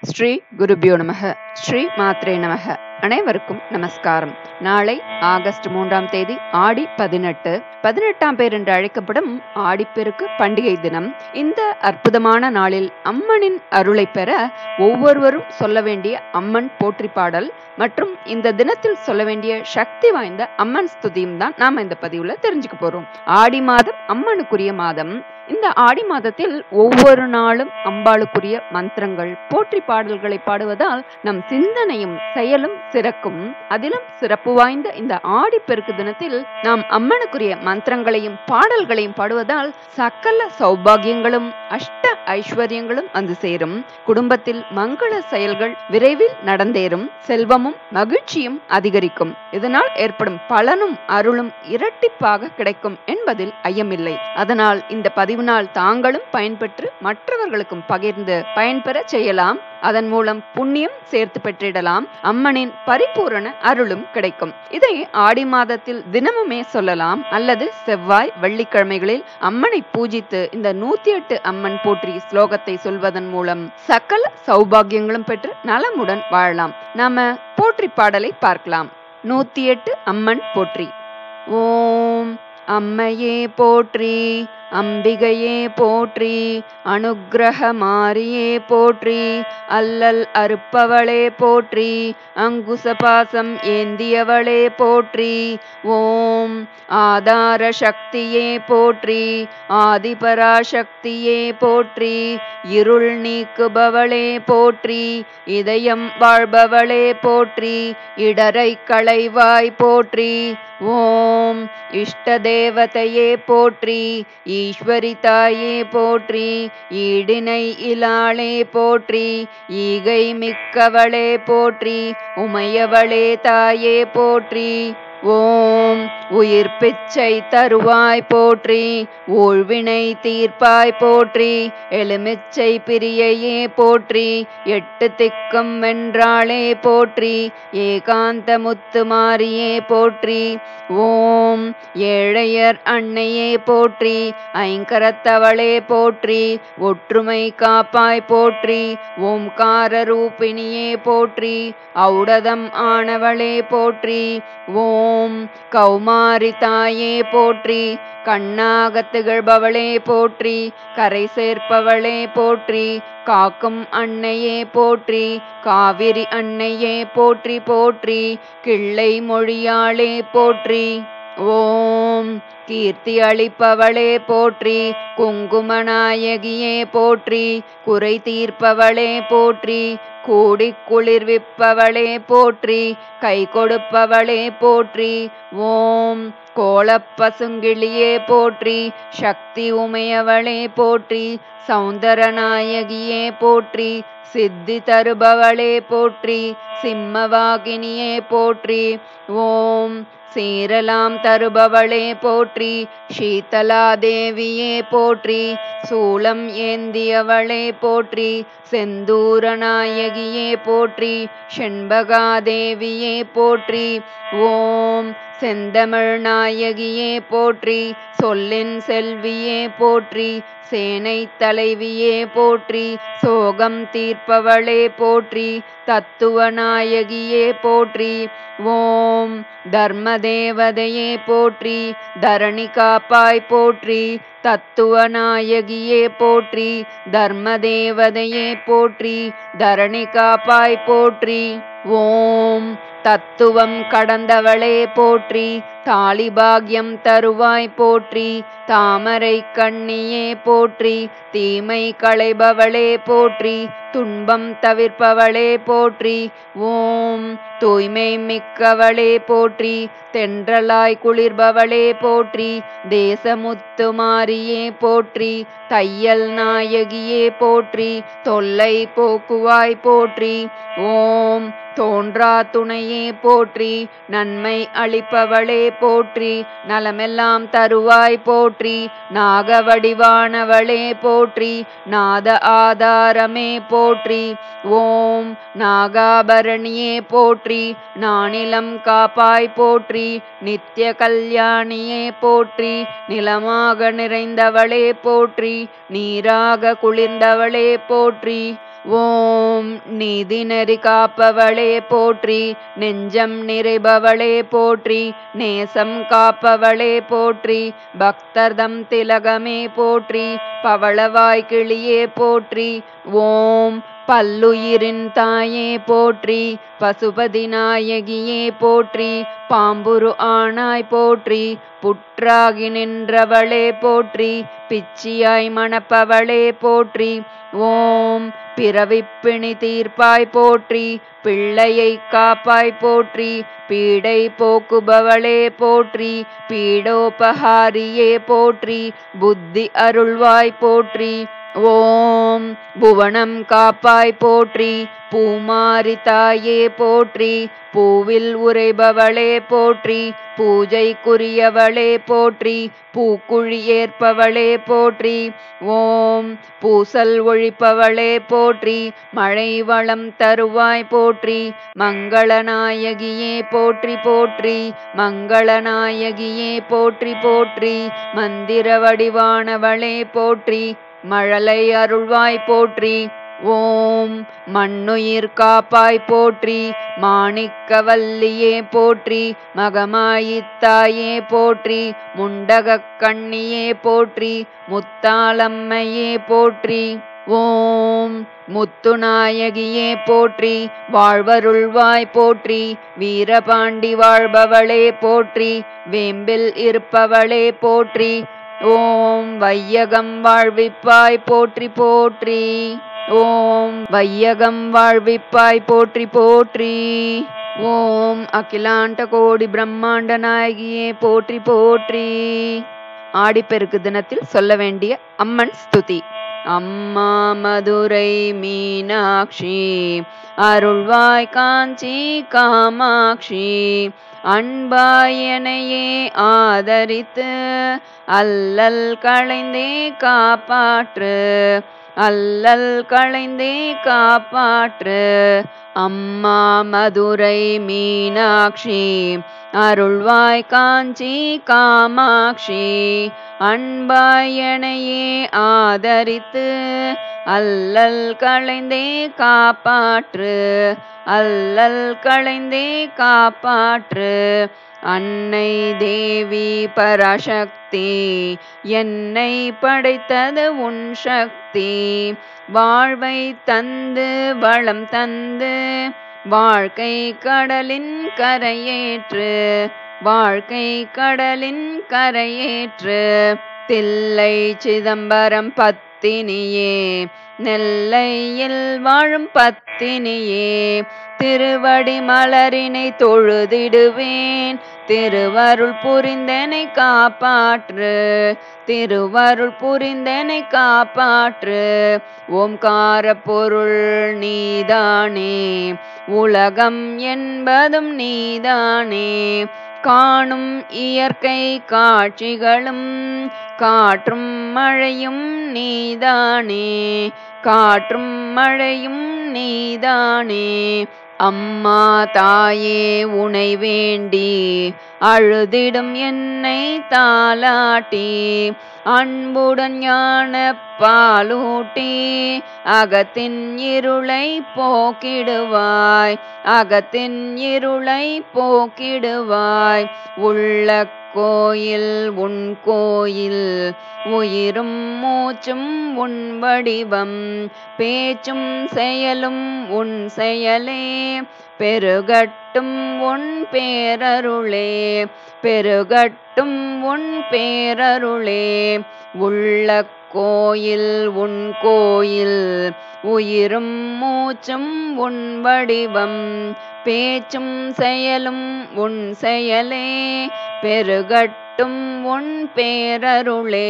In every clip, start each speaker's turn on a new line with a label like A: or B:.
A: ஸ்ரீ குருபியோ நமக ஸ்ரீ மாத்ரே நமக அனைவருக்கும் நமஸ்காரம் நாளை ஆகஸ்ட் மூன்றாம் தேதி ஆடி பதினெட்டு பதினெட்டாம் பேர் என்று அழைக்கப்படும் ஆடிப்பெருக்கு பண்டிகை தினம் இந்த அற்புதமான நாளில் அம்மனின் அருளை பெற ஒவ்வொருவரும் சொல்ல வேண்டிய அம்மன் போற்றி பாடல் மற்றும் இந்த தினத்தில் சொல்ல வேண்டிய சக்தி வாய்ந்த அம்மன் ஸ்துதியும் தான் நாம இந்த பதிவுல தெரிஞ்சுக்க போறோம் ஆடி மாதம் அம்மனுக்குரிய மாதம் இந்த ஆடி மாதத்தில் ஒவ்வொரு நாளும் அம்பாளுக்குரிய மந்திரங்கள் போற்றி பாடல்களை பாடுவதால் நம் சிந்தனையும் செயலும் சிறக்கும் அதிலும் சிறப்பு வாய்ந்த இந்த ஆடி பெருக்கு தினத்தில் நாம் அம்மனுக்குரிய மந்திரங்களையும் பாடல்களையும் பாடுவதால் சகல சௌபாகியங்களும் அஷ்ட ஐஸ்வர்யங்களும் வந்து சேரும் குடும்பத்தில் மங்கள செயல்கள் விரைவில் நடந்தேறும் செல்வமும் மகிழ்ச்சியும் அதிகரிக்கும் இதனால் ஏற்படும் பலனும் அருளும் இரட்டிப்பாக கிடைக்கும் என்பதில் ஐயமில்லை அதனால் இந்த பதிவினால் தாங்களும் பயன்பெற்று மற்றவர்களுக்கும் பகிர்ந்து பயன்பெற செய்யலாம் அதன் மூலம் புண்ணியம் சேர்த்து பெற்றிடலாம் அம்மனின் பரிபூரண அருளும் கிடைக்கும் இதை ஆடி மாதத்தில் தினமுமே சொல்லலாம் அல்லது செவ்வாய் வெள்ளிக்கிழமைகளில் அம்மனை பூஜித்து இந்த நூத்தி எட்டு அம்மன் போற்றி ஸ்லோகத்தை சொல்வதன் மூலம் சகல சௌபாகியங்களும் பெற்று நலமுடன் வாழலாம் நாம போற்றி பாடலை பார்க்கலாம் நூத்தி எட்டு அம்மன் போற்றி ஓம் அம்மையே போற்றி அம்பிகையே போற்றி அனுக்கிரக மாரியே போற்றி அல்லல் அறுப்பவளே போற்றி அங்குச பாசம் ஏந்தியவளே போற்றி ஓம் ஆதார சக்தியே போற்றி ஆதிபராசக்தியே போற்றி இருள் நீக்குபவளே போற்றி இதயம் வாழ்பவளே போற்றி இடரை களைவாய் போற்றி ஓம் இஷ்ட தேவதையே போற்றி ஈஸ்வரி தாயே போற்றி ஈடினை இலாளே போற்றி ஈகை மிக்கவளே போற்றி உமையவளே தாயே போற்றி ஓம் உயிர் பிச்சை தருவாய் போற்றி ஊழ்வினை தீர்ப்பாய் போற்றி எலுமிச்சை பிரியையே போற்றி எட்டு திக்கும் வென்றாளே போற்றி ஏகாந்த முத்து மாரியே போற்றி ஓம் ஏழையர் அன்னையே போற்றி ஐங்கரத்தவளே போற்றி ஒற்றுமை காப்பாய் போற்றி ஓம்கார ரூபிணியே போற்றி ஔடதம் ஆனவளே போற்றி ஓம் கௌமாரி தாயே போற்றி கண்ணாக திகழ்பவளே போற்றி கரை சேர்ப்பவளே போற்றி காக்கும் அன்னையே போற்றி காவிரி அன்னையே போற்றி போற்றி கிள்ளை மொழியாளே போற்றி ஓம் கீர்த்தி அளிப்பவளே போற்றி குங்குமநாயகியே போற்றி குறை தீர்ப்பவளே போற்றி கூடி குளிர்விப்பவளே போற்றி கை கொடுப்பவளே போற்றி ஓம் கோலப்பசுங்கிளியே போற்றி சக்தி உமையவளே போற்றி சௌந்தரநாயகியே போற்றி சித்தி தருபவளே போற்றி சிம்மவாகினியே போற்றி ஓம் சீரலாம் தருபவளே போற்றி சீதலா தேவியே போற்றி சூளம் ஏந்தியவளே போற்றி செந்தூரநாயகியே போற்றி செண்பகாதேவியே போற்றி ஓம் செந்தமிழ் நாயகியே போற்றி சொல்லின் செல்வியே போற்றி சேனை தலைவியே போற்றி சோகம் தீர்ப்பவளே போற்றி தத்துவ நாயகியே போற்றி ஓம் தர்ம தேவதையே போற்றி தரணி காப்பாய் போற்றி தத்துவ நாயகியே போற்றி தர்ம தேவதையே போற்றி தரணி காப்பாய் போற்றி ஓம் தத்துவம் கடந்தவளே போற்றி தாலிபாகியம் தருவாய் போற்றி தாமரை கண்ணியே போற்றி தீமை களைபவளே போற்றி துன்பம் தவிர்ப்பவளே போற்றி ஓம் தூய்மை மிக்கவளே போற்றி தென்றலாய் குளிர்பவளே போற்றி தேசமுத்து மாரியே போற்றி தையல் நாயகியே போற்றி தொல்லை போக்குவாய் போற்றி ஓம் தோன்றா துணையே போற்றி நன்மை அளிப்பவளே போற்றி நலமெல்லாம் தருவாய் போற்றி நாக வடிவானவளே போற்றி நாத ஆதாரமே போற்றி ஓம் நாகாபரணியே போற்றி நானிலம் காப்பாய் போற்றி நித்திய கல்யாணியே போற்றி நிலமாக நிறைந்தவளே போற்றி நீராக குளிர்ந்தவளே போற்றி ஓம் நீதி நெறி காப்பவளே போற்றி நெஞ்சம் நிறைபவளே போற்றி நேசம் காப்பவளே போற்றி பக்தர்தம் திலகமே போற்றி பவளவாய் கிளியே போற்றி ஓம் பல்லுயிரின் தாயே போற்றி பசுபதி நாயகியே போற்றி பாம்புரு ஆனாய் போற்றி புற்றாகி நின்றவளே போற்றி பிச்சியாய் மணப்பவளே போற்றி ஓம் பிறவிப்பிணி தீர்ப்பாய் போற்றி பிள்ளையை காப்பாய் போற்றி பீடை போக்குபவளே போற்றி பீடோபகாரியே போற்றி புத்தி அருள்வாய் போற்றி ஓம் புவனம் காப்பாய் போற்றி பூமாரி தாயே போற்றி பூவில் உரைபவளே போற்றி பூஜைக்குரியவளே போற்றி பூக்குழி ஏற்பவளே போற்றி ஓம் பூசல் ஒழிப்பவளே போற்றி மழை வளம் தருவாய் போற்றி மங்களநாயகியே போற்றி போற்றி மங்களநாயகியே போற்றி போற்றி மந்திர வடிவானவளே போற்றி மழலை அருள்வாய் போற்றி ஓம் மண்ணுயிர் காப்பாய் போற்றி மாணிக்கவல்லியே போற்றி மகமாயித்தாயே போற்றி முண்டகக் கண்ணியே போற்றி முத்தாளம்மையே போற்றி ஓம் முத்துநாயகியே போற்றி வாழ்வருள்வாய் போற்றி வீரபாண்டி வாழ்பவளே போற்றி வேம்பில் இருப்பவளே போற்றி ஓம் வையகம் வாழ்விப்பாய் போற்றி போற்றி ஓம் வையகம் வாழ்விப்பாய் போற்றி போற்றி ஓம் அகிலாண்ட கோடி பிரம்மாண்ட நாயகியே போற்றி போற்றி ஆடிப்பெருக்கு தினத்தில் சொல்ல வேண்டிய அம்மன் ஸ்துதி அம்மா மதுரை மீனாட்சி அருள்வாய் காஞ்சி காமாட்சி அன்பாயனையே ஆதரித்து அல்லல் களைந்தே காப்பாற்று அல்லல் களைந்தே காப்பாற்று அம்மா மதுரை மீனாட்சி அருள்வாய் காஞ்சி காமாட்சி அன்பாயனையே ஆதரித்து அல்லல் களைந்தே காப்பாற்று அல்லல் களைந்தே காப்பாற்று அன்னை தேவி பராசக்தி என்னை படைத்தது உன் சக்தி வாழ்வை தந்து வளம் தந்து வாழ்க்கை கடலின் கரையேற்று வாழ்க்கை கடலின் கரையேற்று தில்லை சிதம்பரம் பத்தினியே நெல்லையில் வாழும் பத்தினியே திருவடி மலரினை தொழுதிடுவேன் திருவருள் புரிந்தனை காப்பாற்று திருவருள் புரிந்தனை காப்பாற்று ஓம்கார பொருள் நீதானே உலகம் என்பதும் நீதானே காணும் இயற்கை காட்சிகளும் காற்றும் மழையும் நீதானே காற்றும் மழையும் நீதானே அம்மா தாயே உனை வேண்டி அழுதிடும் என்னை தாலாட்டி அன்புடன் ஞான பாலூட்டி அகத்தின் இருளை போக்கிடுவாய் அகத்தின் இருளை போக்கிடுவாய் உள்ள கோயில் உன் கோயில் உயிரும் மூச்சும் உன் வடிவம் பேச்சும் செயலும் உன் செயலே பெருகட்டும் உன் பேரருளே பெருகட்டும் உன் பேரருளே உள்ள கோயில் உன் கோயில் உயிரும் மூச்சும் உன் வடிவம் பேச்சும் செயலும் உன் செயலே பெருகட்டும் உன் பேரருளே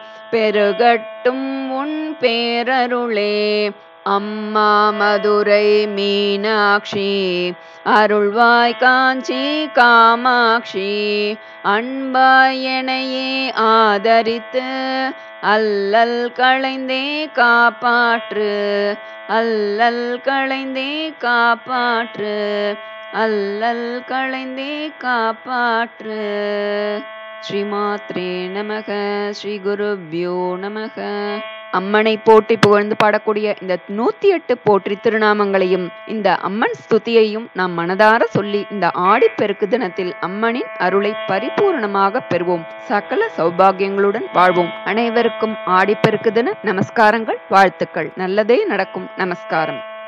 A: பெருகட்டும் உன் பேரருளே அம்மா மதுரை மீனாட்சி அருள்வாய் காஞ்சி காமாட்சி அன்பாய் எனையே ஆதரித்து அல்லல் களைந்தே காப்பாற்று அல்லல் களைந்தே காப்பாற்று அல்லல் களைந்தே காப்பாற்று ஸ்ரீமாத்ரே நமக ஸ்ரீ குருப்யோ நமக அம்மனை போற்றி புகழ்ந்து பாடக்கூடிய இந்த நூத்தி எட்டு போற்றி திருநாமங்களையும் இந்த அம்மன் ஸ்துதியையும் நாம் மனதார சொல்லி இந்த ஆடிப்பெருக்கு தினத்தில் அம்மனின் அருளை பரிபூர்ணமாக பெறுவோம் சகல சௌபாகியங்களுடன் வாழ்வோம் அனைவருக்கும் ஆடிப்பெருக்கு தின நமஸ்காரங்கள் வாழ்த்துக்கள் நல்லதே நடக்கும் நமஸ்காரம்